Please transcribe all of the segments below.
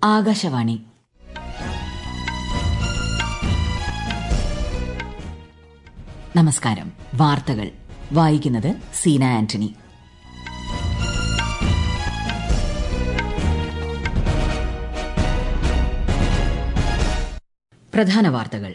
ആകാശവാണി നമസ്കാരം വാർത്തകൾ വായിക്കുന്നത് സീന ആന്റണി പ്രധാന വാർത്തകൾ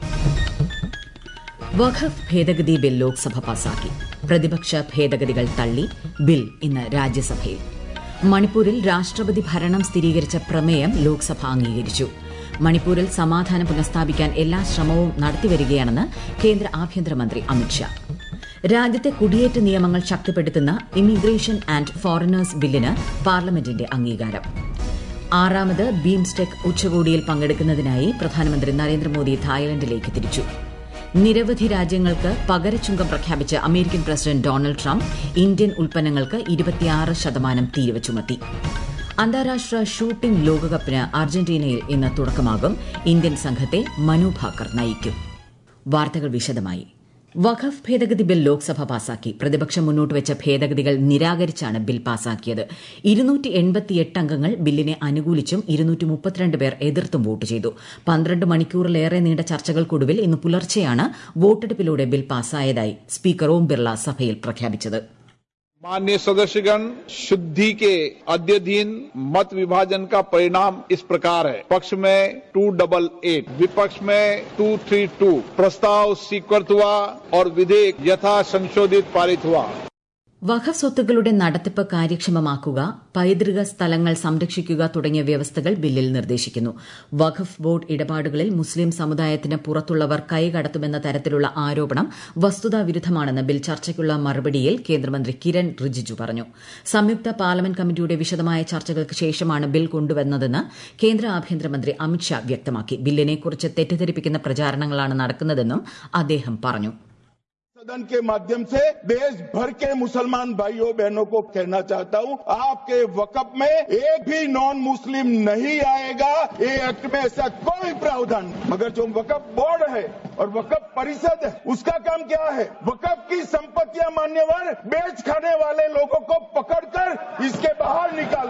വഖഫ് ഭേദഗതി ബിൽ ലോക്സഭ പാസാക്കി പ്രതിപക്ഷ ഭേദഗതികൾ തള്ളി ബിൽ ഇന്ന് രാജ്യസഭയിൽ മണിപ്പൂരിൽ രാഷ്ട്രപതി ഭരണം സ്ഥിരീകരിച്ച പ്രമേയം ലോക്സഭ അംഗീകരിച്ചു മണിപ്പൂരിൽ സമാധാനം പുനഃസ്ഥാപിക്കാൻ എല്ലാ ശ്രമവും നടത്തിവരികയാണെന്ന് കേന്ദ്ര ആഭ്യന്തരമന്ത്രി അമിത്ഷാ രാജ്യത്തെ കുടിയേറ്റ നിയമങ്ങൾ ശക്തിപ്പെടുത്തുന്ന ഇമിഗ്രേഷൻ ആൻഡ് ഫോറിനേഴ്സ് ബില്ലിന് പാർലമെന്റിന്റെ അംഗീകാരം ആറാമത് ബീംസ്റ്റെക് ഉച്ചകോടിയിൽ പങ്കെടുക്കുന്നതിനായി പ്രധാനമന്ത്രി നരേന്ദ്രമോദി തായ്ലൻഡിലേക്ക് തിരിച്ചു നിരവധി രാജ്യങ്ങൾക്ക് പകരച്ചുങ്കം പ്രഖ്യാപിച്ച American president Donald Trump Indian ഉൽപ്പന്നങ്ങൾക്ക് ഇരുപത്തിയാറ് ശതമാനം തീരുവ ചുമത്തി അന്താരാഷ്ട്ര ഷൂട്ടിംഗ് ലോകകപ്പിന് അർജന്റീനയിൽ ഇന്ന് തുടക്കമാകും ഇന്ത്യൻ സംഘത്തെ മനു ഭാക്കർ നയിക്കും വാർത്തകൾ വിശദമായി വഖഫ് ഭേദഗതി ബിൽ ലോക്സഭ പാസാക്കി പ്രതിപക്ഷം മുന്നോട്ടുവച്ച ഭേദഗതികൾ നിരാകരിച്ചാണ് ബിൽ പാസാക്കിയത് അംഗങ്ങൾ ബില്ലിനെ അനുകൂലിച്ചും പേർ എതിർത്തും വോട്ട് ചെയ്തു പന്ത്രണ്ട് മണിക്കൂറിലേറെ നീണ്ട ചർച്ചകൾക്കൊടുവിൽ ഇന്ന് പുലർച്ചെയാണ് വോട്ടെടുപ്പിലൂടെ ബിൽ പാസായതായി സ്പീക്കർ ഓം ബിർള സഭയിൽ പ്രഖ്യാപിച്ചത് माननीय सदस्यगण शुद्धि के अध्ययन मत विभाजन का परिणाम इस प्रकार है पक्ष में टू डबल एट विपक्ष में टू थ्री टू प्रस्ताव स्वीकृत हुआ और विधेयक यथा संशोधित पारित हुआ വഖഫ് സ്വത്തുക്കളുടെ നടത്തിപ്പ് കാര്യക്ഷമമാക്കുക പൈതൃക സ്ഥലങ്ങൾ സംരക്ഷിക്കുക തുടങ്ങിയ വ്യവസ്ഥകൾ ബില്ലിൽ നിർദ്ദേശിക്കുന്നു വഖഫ് ബോർഡ് ഇടപാടുകളിൽ മുസ്ലിം സമുദായത്തിന് പുറത്തുള്ളവർ കൈകടത്തുമെന്ന തരത്തിലുള്ള ആരോപണം വസ്തുതാവിരുദ്ധമാണെന്ന് ബിൽ ചർച്ചയ്ക്കുള്ള മറുപടിയിൽ കേന്ദ്രമന്ത്രി കിരൺ റിജിജു പറഞ്ഞു സംയുക്ത പാർലമെന്റ് കമ്മിറ്റിയുടെ വിശദമായ ചർച്ചകൾക്ക് ശേഷമാണ് ബിൽ കൊണ്ടുവന്നതെന്ന് കേന്ദ്ര ആഭ്യന്തരമന്ത്രി അമിത്ഷാ വ്യക്തമാക്കി ബില്ലിനെക്കുറിച്ച് തെറ്റിദ്ധരിപ്പിക്കുന്ന പ്രചാരണങ്ങളാണ് നടക്കുന്നതെന്നും അദ്ദേഹം പറഞ്ഞു सदन के माध्यम से देश भर के मुसलमान भाइयों बहनों को कहना चाहता हूं आपके वकफ में एक भी नॉन मुस्लिम नहीं आएगा ये एक्ट में ऐसा कोई प्रावधान मगर जो वकफ बोर्ड है और वकफ परिषद है उसका काम क्या है वकफ की संपत्तियां मान्यवर बेच खाने वाले लोगों को पकड़कर इसके बाहर निकाल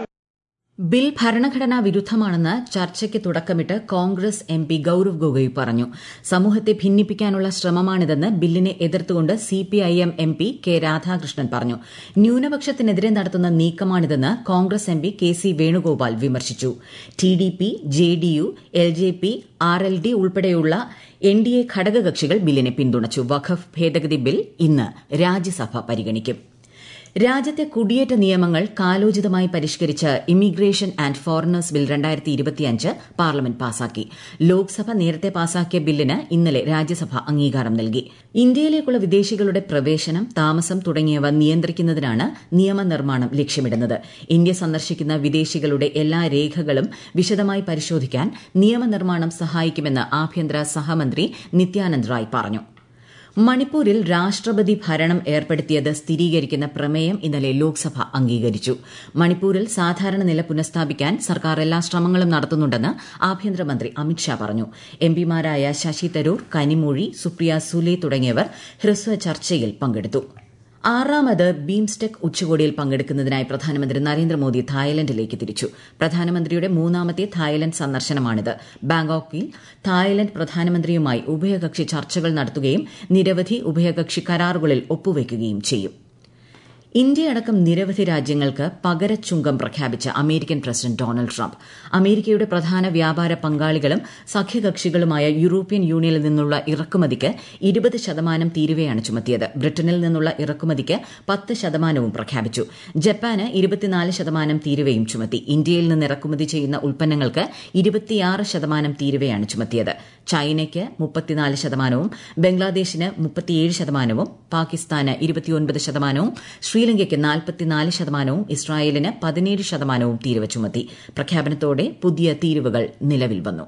ബിൽ ഭരണഘടനാ വിരുദ്ധമാണെന്ന് ചർച്ചയ്ക്ക് തുടക്കമിട്ട് കോൺഗ്രസ് എം പി ഗൌരവ് ഗൊഗോയ് പറഞ്ഞു സമൂഹത്തെ ഭിന്നിപ്പിക്കാനുള്ള ശ്രമമാണിതെന്ന് ബില്ലിനെ എതിർത്തുകൊണ്ട് C P I M M P K Radhakrishnan പറഞ്ഞു ന്യൂനപക്ഷത്തിനെതിരെ നടത്തുന്ന നീക്കമാണിതെന്ന് Congress M P K C Venugopal വിമർശിച്ചു ടിഡിപി ജെഡിയു എൽജെപി ആർഎൽഡി ഉൾപ്പെടെയുള്ള എൻഡിഎ ഘടകകക്ഷികൾ ബില്ലിനെ പിന്തുണച്ചു വഖഫ് ഭേദഗതി ബിൽ ഇന്ന് രാജ്യസഭ പരിഗണിക്കും രാജ്യത്തെ കുടിയേറ്റ നിയമങ്ങൾ കാലോചിതമായി പരിഷ്കരിച്ച ഇമിഗ്രേഷൻ ആൻഡ് ഫോറിനേഴ്സ് ബിൽ രണ്ടായിരത്തി ഇരുപത്തിയഞ്ച് പാർലമെന്റ് പാസാക്കി ലോക്സഭ നേരത്തെ പാസാക്കിയ ബില്ലിന് ഇന്നലെ രാജ്യസഭ അംഗീകാരം നൽകി ഇന്ത്യയിലേക്കുള്ള വിദേശികളുടെ പ്രവേശനം താമസം തുടങ്ങിയവ നിയന്ത്രിക്കുന്നതിനാണ് നിയമനിർമ്മാണം ലക്ഷ്യമിടുന്നത് ഇന്ത്യ സന്ദർശിക്കുന്ന വിദേശികളുടെ എല്ലാ രേഖകളും വിശദമായി പരിശോധിക്കാൻ നിയമനിർമ്മാണം സഹായിക്കുമെന്ന് ആഭ്യന്തര സഹമന്ത്രി നിത്യാനന്ദ് റായ് പറഞ്ഞു മണിപ്പൂരിൽ രാഷ്ട്രപതി ഭരണം ഏർപ്പെടുത്തിയത് സ്ഥിരീകരിക്കുന്ന പ്രമേയം ഇന്നലെ ലോക്സഭ അംഗീകരിച്ചു മണിപ്പൂരിൽ സാധാരണ നില പുനഃസ്ഥാപിക്കാൻ സർക്കാർ എല്ലാ ശ്രമങ്ങളും നടത്തുന്നുണ്ടെന്ന് ആഭ്യന്തരമന്ത്രി അമിത്ഷാ പറഞ്ഞു എംപിമാരായ ശശി തരൂർ കനിമൊഴി സുപ്രിയ സുലെ തുടങ്ങിയവർ ഹ്രസ്വ ചർച്ചയിൽ പങ്കെടുത്തു ആറാമത് ബീംസ്റ്റെക് ഉച്ചകോടിയിൽ പങ്കെടുക്കുന്നതിനായി പ്രധാനമന്ത്രി നരേന്ദ്രമോദി തായ്ലൻഡിലേക്ക് തിരിച്ചു പ്രധാനമന്ത്രിയുടെ മൂന്നാമത്തെ തായ്ലൻഡ് സന്ദർശനമാണിത് ബാങ്കോക്കിൽ തായ്ലൻഡ് പ്രധാനമന്ത്രിയുമായി ഉഭയകക്ഷി ചർച്ചകൾ നടത്തുകയും നിരവധി ഉഭയകക്ഷി കരാറുകളിൽ ഒപ്പുവയ്ക്കുകയും ചെയ്യും ഇന്ത്യയടക്കം നിരവധി രാജ്യങ്ങൾക്ക് പകരച്ചുങ്കം പ്രഖ്യാപിച്ച അമേരിക്കൻ പ്രസിഡന്റ് ഡൊണാൾഡ് ട്രംപ് അമേരിക്കയുടെ പ്രധാന വ്യാപാര പങ്കാളികളും സഖ്യകക്ഷികളുമായ യൂറോപ്യൻ യൂണിയനിൽ നിന്നുള്ള ഇറക്കുമതിക്ക് ഇരുപത് ശതമാനം തീരുവയാണ് ചുമത്തിയത് ബ്രിട്ടനിൽ നിന്നുള്ള ഇറക്കുമതിക്ക് പത്ത് ശതമാനവും പ്രഖ്യാപിച്ചു ജപ്പാന് ഇരുപത്തിനാല് ശതമാനം തീരുവയും ചുമത്തി ഇന്ത്യയിൽ നിന്ന് ഇറക്കുമതി ചെയ്യുന്ന ഉൽപ്പന്നങ്ങൾക്ക് ഇരുപത്തിയാറ് ശതമാനം തീരുവയാണ് ചുമത്തിയത് ചൈനയ്ക്ക് മുപ്പത്തിനാല് ശതമാനവും ബംഗ്ലാദേശിന് മുപ്പത്തിയേഴ് ശതമാനവും പാകിസ്ഥാന് ഇരുപത്തിയൊൻപത് ശതമാനവും ശ്രീലങ്കയ്ക്ക് നാൽപ്പത്തിനാല് ശതമാനവും ഇസ്രായേലിന് പതിനേഴ് ശതമാനവും തീരുവ ചുമത്തി പ്രഖ്യാപനത്തോടെ പുതിയ തീരുവകൾ നിലവിൽ വന്നു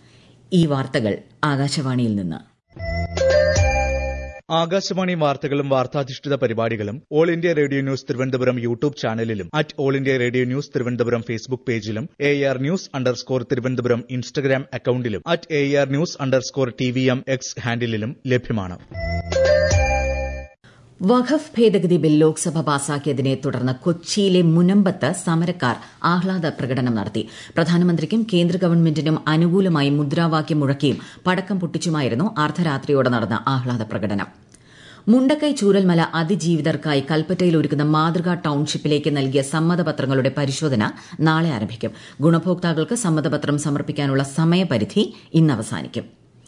ഈ വാർത്തകൾ ആകാശവാണിയിൽ നിന്ന് ആകാശവാണി വാർത്തകളും വാർത്താധിഷ്ഠിത പരിപാടികളും all India radio news Thiruvananthapuram YouTube ചാനലിലും at all India radio news Thiruvananthapuram Facebook പേജിലും A R news underscore Thiruvananthapuram Instagram അക്കൌണ്ടിലും at A R news underscore T V M X ഹാൻഡിലും ലഭ്യമാണ് വഖഫ് ഭേദഗതി ബിൽ ലോക്സഭ പാസാക്കിയതിനെ തുടർന്ന് കൊച്ചിയിലെ മുനമ്പത്ത് സമരക്കാർ ആഹ്ലാദ പ്രകടനം നടത്തി പ്രധാനമന്ത്രിക്കും കേന്ദ്ര ഗവൺമെന്റിനും അനുകൂലമായി മുദ്രാവാക്യം മുഴക്കിയും പടക്കം പൊട്ടിച്ചുമായിരുന്നു അർദ്ധരാത്രിയോടെ നടന്ന ആഹ്ലാദ പ്രകടനം മുണ്ടക്കൈ ചൂരൽമല അതിജീവിതർക്കായി കൽപ്പറ്റയിൽ ഒരുക്കുന്ന മാതൃകാ ടൌൺഷിപ്പിലേക്ക് നൽകിയ സമ്മതപത്രങ്ങളുടെ പരിശോധന നാളെ ആരംഭിക്കും ഗുണഭോക്താക്കൾക്ക് സമ്മതപത്രം സമർപ്പിക്കാനുള്ള സമയപരിധി ഇന്ന് അവസാനിക്കും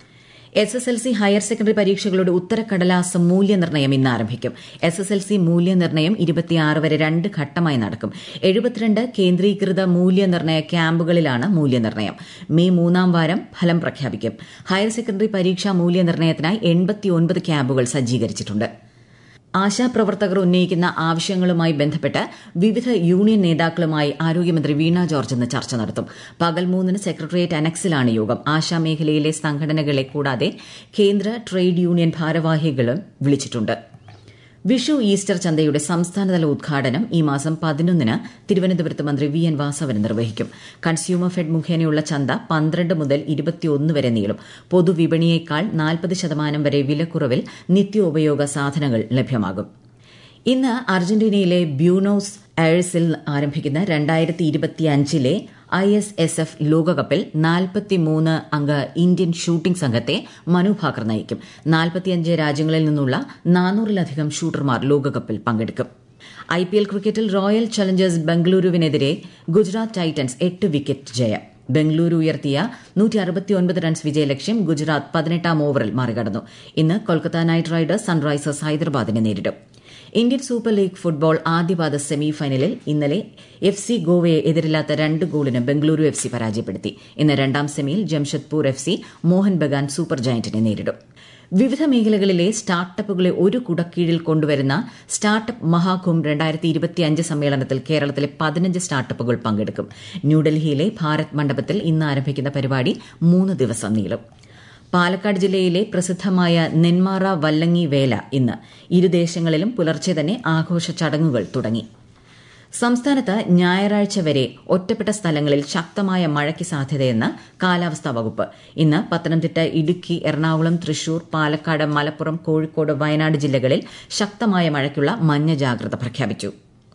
S S L C higher secondary പരീക്ഷകളുടെ ഉത്തരക്കടലാസ് മൂല്യനിർണ്ണയം ഇന്ന് ആരംഭിക്കും എസ് എസ് എൽ സി മൂല്യനിർണ്ണയം ഇരുപത്തിയാറ് വരെ രണ്ട് ഘട്ടമായി നടക്കും എഴുപത്തിരണ്ട് കേന്ദ്രീകൃത മൂല്യനിർണ്ണയ ക്യാമ്പുകളിലാണ് മൂല്യനിർണ്ണയം മെയ് മൂന്നാം വാരം ഫലം പ്രഖ്യാപിക്കും ഹയർ സെക്കൻഡറി പരീക്ഷാ മൂല്യനിർണ്ണയത്തിനായി എൺപത്തിയൊൻപത് ക്യാമ്പുകൾ സജ്ജീകരിച്ചിട്ടുണ്ട് ആശാപ്രവർത്തകർ ഉന്നയിക്കുന്ന ആവശ്യങ്ങളുമായി ബന്ധപ്പെട്ട് വിവിധ യൂണിയൻ നേതാക്കളുമായി ആരോഗ്യമന്ത്രി വീണ ജോർജ് ഇന്ന് ചർച്ച നടത്തും പകൽ മൂന്നിന് സെക്രട്ടേറിയറ്റ് അനക്സിലാണ് യോഗം ആശാ മേഖലയിലെ സംഘടനകളെ കൂടാതെ കേന്ദ്ര ട്രേഡ് യൂണിയൻ ഭാരവാഹികളും വിളിച്ചിട്ടുണ്ട് വിഷു ഈസ്റ്റർ ചന്തയുടെ സംസ്ഥാനതല ഉദ്ഘാടനം ഈ മാസം പതിനൊന്നിന് തിരുവനന്തപുരത്ത് മന്ത്രി വി എൻ വാസവൻ നിർവഹിക്കും കൺസ്യൂമർ ഫെഡ് മുഖേനയുള്ള ചന്ത പന്ത്രണ്ട് മുതൽ ഇരുപത്തിയൊന്ന് വരെ നീളും പൊതുവിപണിയേക്കാൾ നാൽപ്പത് ശതമാനം വരെ വിലക്കുറവിൽ നിത്യോപയോഗ സാധനങ്ങൾ ലഭ്യമാകും ഇന്ന് അർജന്റീനയിലെ ബ്യൂണോസ് എയഴ്സിൽ ആരംഭിക്കുന്ന രണ്ടായിരത്തി ഇരുപത്തിയഞ്ചിലെ ഐ എസ് എസ് എഫ് ലോകകപ്പിൽ നാൽപ്പത്തിമൂന്ന് അംഗ ഇന്ത്യൻ ഷൂട്ടിംഗ് സംഘത്തെ മനു ഭാക്കർ നയിക്കും നാൽപ്പത്തിയഞ്ച് രാജ്യങ്ങളിൽ നിന്നുള്ള നാനൂറിലധികം ഷൂട്ടർമാർ ലോകകപ്പിൽ പങ്കെടുക്കും ഐ പി എൽ ക്രിക്കറ്റിൽ റോയൽ ചലഞ്ചേഴ്സ് ബംഗളൂരുവിനെതിരെ ഗുജറാത്ത് ടൈറ്റൻസ് എട്ട് വിക്കറ്റ് ജയം ബംഗളൂരു ഉയർത്തിയ നൂറ്റി അറുപത്തിയൊൻപത് റൺസ് വിജയലക്ഷ്യം ഗുജറാത്ത് പതിനെട്ടാം ഓവറിൽ മറികടന്നു ഇന്ന് കൊൽക്കത്ത നൈറ്റ് റൈഡേഴ്സ് സൺറൈസേഴ്സ് ഹൈദരാബാദിനെ നേരിടും ഇന്ത്യൻ സൂപ്പർ ലീഗ് ഫുട്ബോൾ ആദ്യപാദ സെമി ഫൈനലിൽ ഇന്നലെ എഫ് സി ഗോവയെ എതിരില്ലാത്ത രണ്ട് ഗോളിന് ബംഗളൂരു എഫ് സി പരാജയപ്പെടുത്തി ഇന്ന് രണ്ടാം സെമിയിൽ Jamshedpur F C Mohun Bagan super ജയന്റിനെ നേരിടും വിവിധ മേഖലകളിലെ സ്റ്റാർട്ടപ്പുകളെ ഒരു കുടക്കീഴിൽ കൊണ്ടുവരുന്ന സ്റ്റാർട്ടപ്പ് മഹാകുംഭ് രണ്ടായിരത്തി ഇരുപത്തിയഞ്ച് സമ്മേളനത്തിൽ കേരളത്തിലെ പതിനഞ്ച് സ്റ്റാർട്ടപ്പുകൾ പങ്കെടുക്കും ന്യൂഡൽഹിയിലെ ഭാരത് മണ്ഡപത്തിൽ ഇന്ന് ആരംഭിക്കുന്ന പരിപാടി മൂന്ന് ദിവസം നീളും പാലക്കാട് ജില്ലയിലെ പ്രസിദ്ധമായ നെന്മാറ വല്ലങ്ങി വേല ഇന്ന് ഇരു ദേശങ്ങളിലും പുലർച്ചെ തന്നെ ആഘോഷ ചടങ്ങുകൾ തുടങ്ങി സംസ്ഥാനത്ത് ഞായറാഴ്ച വരെ ഒറ്റപ്പെട്ട സ്ഥലങ്ങളിൽ ശക്തമായ മഴയ്ക്ക് സാധ്യതയെന്ന് കാലാവസ്ഥാ വകുപ്പ് ഇന്ന് പത്തനംതിട്ട ഇടുക്കി എറണാകുളം തൃശൂർ പാലക്കാട് മലപ്പുറം കോഴിക്കോട് വയനാട് ജില്ലകളിൽ ശക്തമായ മഴയ്ക്കുള്ള മഞ്ഞ ജാഗ്രത പ്രഖ്യാപിച്ചു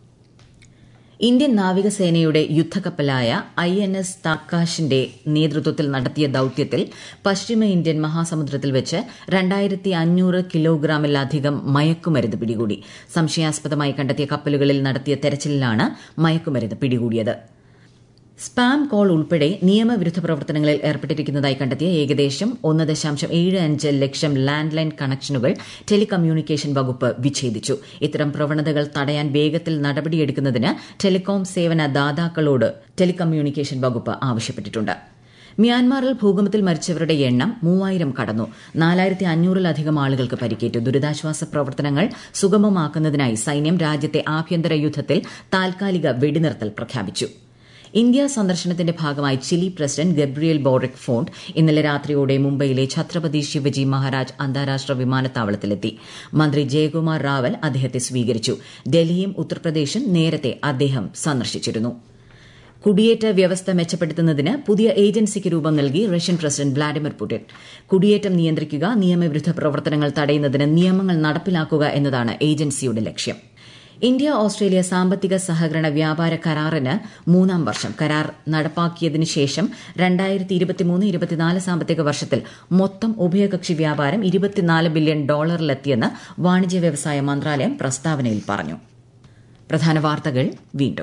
ഇന്ത്യൻ നാവികസേനയുടെ യുദ്ധക്കപ്പലായ ഐ എൻ എസ് താക്കാഷിന്റെ നേതൃത്വത്തിൽ നടത്തിയ ദൌത്യത്തിൽ പശ്ചിമ ഇന്ത്യൻ മഹാസമുദ്രത്തിൽ വെച്ച് രണ്ടായിരത്തി അഞ്ഞൂറ് കിലോഗ്രാമിലധികം മയക്കുമരുന്ന് പിടികൂടി സംശയാസ്പദമായി കണ്ടെത്തിയ കപ്പലുകളിൽ നടത്തിയ തെരച്ചിലിലാണ് മയക്കുമരുന്ന് പിടികൂടിയത് സ്പാം കോൾ ഉൾപ്പെടെ നിയമവിരുദ്ധ പ്രവർത്തനങ്ങളിൽ ഏർപ്പെട്ടിരിക്കുന്നതായി കണ്ടെത്തിയ ഏകദേശം ഒന്ന് ദശാംശം ഏഴ് അഞ്ച് ലക്ഷം ലാൻഡ് ലൈൻ കണക്ഷനുകൾ ടെലികമ്മ്യൂണിക്കേഷൻ വകുപ്പ് വിച്ഛേദിച്ചു ഇത്തരം പ്രവണതകൾ തടയാൻ വേഗത്തിൽ നടപടിയെടുക്കുന്നതിന് ടെലികോം സേവന ദാതാക്കളോട് ടെലികമ്മ്യൂണിക്കേഷൻ വകുപ്പ് ആവശ്യപ്പെട്ടിട്ടുണ്ട് മ്യാൻമാറിൽ ഭൂകമ്പത്തിൽ മരിച്ചവരുടെ എണ്ണം മൂവായിരം കടന്നു നാലായിരത്തി അഞ്ഞൂറിലധികം ആളുകൾക്ക് പരിക്കേറ്റു ദുരിതാശ്വാസ പ്രവർത്തനങ്ങൾ സുഗമമാക്കുന്നതിനായി സൈന്യം രാജ്യത്തെ ആഭ്യന്തര യുദ്ധത്തിൽ താൽക്കാലിക വെടിനിർത്തൽ പ്രഖ്യാപിച്ചു ഇന്ത്യ സന്ദർശനത്തിന്റെ ഭാഗമായി Chile president Gabriel Boric Font ഇന്നലെ രാത്രിയോടെ മുംബൈയിലെ ഛത്രപതി ശിവജി മഹാരാജ് അന്താരാഷ്ട്ര വിമാനത്താവളത്തിലെത്തി മന്ത്രി ജയകുമാർ റാവൽ അദ്ദേഹത്തെ സ്വീകരിച്ചു ഡൽഹിയും ഉത്തർപ്രദേശും നേരത്തെ അദ്ദേഹം സന്ദർശിച്ചിരുന്നു കുടിയേറ്റ വ്യവസ്ഥ മെച്ചപ്പെടുത്തുന്നതിന് പുതിയ ഏജൻസിക്ക് രൂപം നൽകി റഷ്യൻ പ്രസിഡന്റ് വ്ളാഡിമിർ പുടിൻ കുടിയേറ്റം നിയന്ത്രിക്കുക നിയമവിരുദ്ധ പ്രവർത്തനങ്ങൾ തടയുന്നതിന് നിയമങ്ങൾ നടപ്പിലാക്കുക എന്നതാണ് ഏജൻസിയുടെ ലക്ഷ്യം ഇന്ത്യ ഓസ്ട്രേലിയ സാമ്പത്തിക സഹകരണ വ്യാപാര കരാറിന് മൂന്നാം വർഷം കരാർ നടപ്പാക്കിയതിനു ശേഷം രണ്ടായിരത്തി ഇരുപത്തിമൂന്ന് ഇരുപത്തിനാല് സാമ്പത്തിക വർഷത്തിൽ മൊത്തം ഉഭയകക്ഷി വ്യാപാരം ഇരുപത്തിനാല് ബില്യൺ ഡോളറിലെത്തിയെന്ന് വാണിജ്യ വ്യവസായ മന്ത്രാലയം പ്രസ്താവനയിൽ പറഞ്ഞു പ്രധാന വാർത്തകൾ വീണ്ടും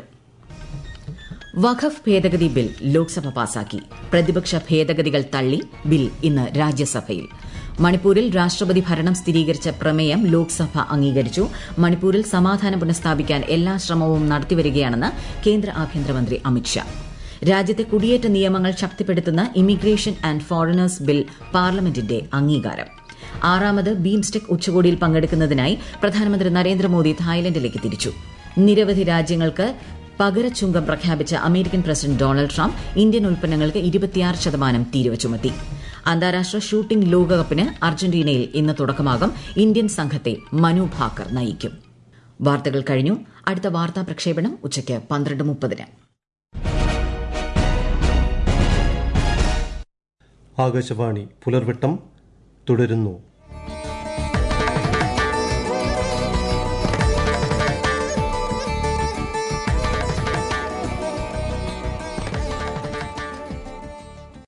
വഖഫ് ഭേദഗതി ബിൽ ലോക്സഭ പാസാക്കി പ്രതിപക്ഷ ഭേദഗതികൾ തള്ളി ബിൽ ഇന്ന് രാജ്യസഭയിൽ മണിപ്പൂരിൽ രാഷ്ട്രപതി ഭരണം സ്ഥിരീകരിച്ച പ്രമേയം ലോക്സഭ അംഗീകരിച്ചു മണിപ്പൂരിൽ സമാധാനം പുനഃസ്ഥാപിക്കാൻ എല്ലാ ശ്രമവും നടത്തിവരികയാണെന്ന് കേന്ദ്ര ആഭ്യന്തരമന്ത്രി അമിത്ഷാ രാജ്യത്തെ കുടിയേറ്റ നിയമങ്ങൾ ശക്തിപ്പെടുത്തുന്ന ഇമിഗ്രേഷൻ ആൻഡ് ഫോറിനേഴ്സ് ബിൽ പാർലമെന്റിന്റെ അംഗീകാരം ആറാമത് ബീംസ്റ്റെക് ഉച്ചകോടിയിൽ പങ്കെടുക്കുന്നതിനായി പ്രധാനമന്ത്രി നരേന്ദ്രമോദി തായ്ലൻഡിലേക്ക് തിരിച്ചു നിരവധി രാജ്യങ്ങൾക്ക് പകരച്ചുങ്കം പ്രഖ്യാപിച്ച American president Donald Trump Indian ഉൽപ്പന്നങ്ങൾക്ക് ഇരുപത്തിയാറ് ശതമാനം തീരുവ ചുമത്തി അന്താരാഷ്ട്ര ഷൂട്ടിംഗ് ലോകകപ്പിന് അർജന്റീനയിൽ ഇന്ന് തുടക്കമാകും ഇന്ത്യൻ സംഘത്തെ മനു ഭാക്കർ നയിക്കും വാർത്തകൾ കഴിഞ്ഞു അടുത്ത വാർത്താ പ്രക്ഷേപണം ഉച്ചയ്ക്ക് പന്ത്രണ്ട് മുപ്പതിന് ആകാശവാണി പുലർവട്ടം തുടരുന്നു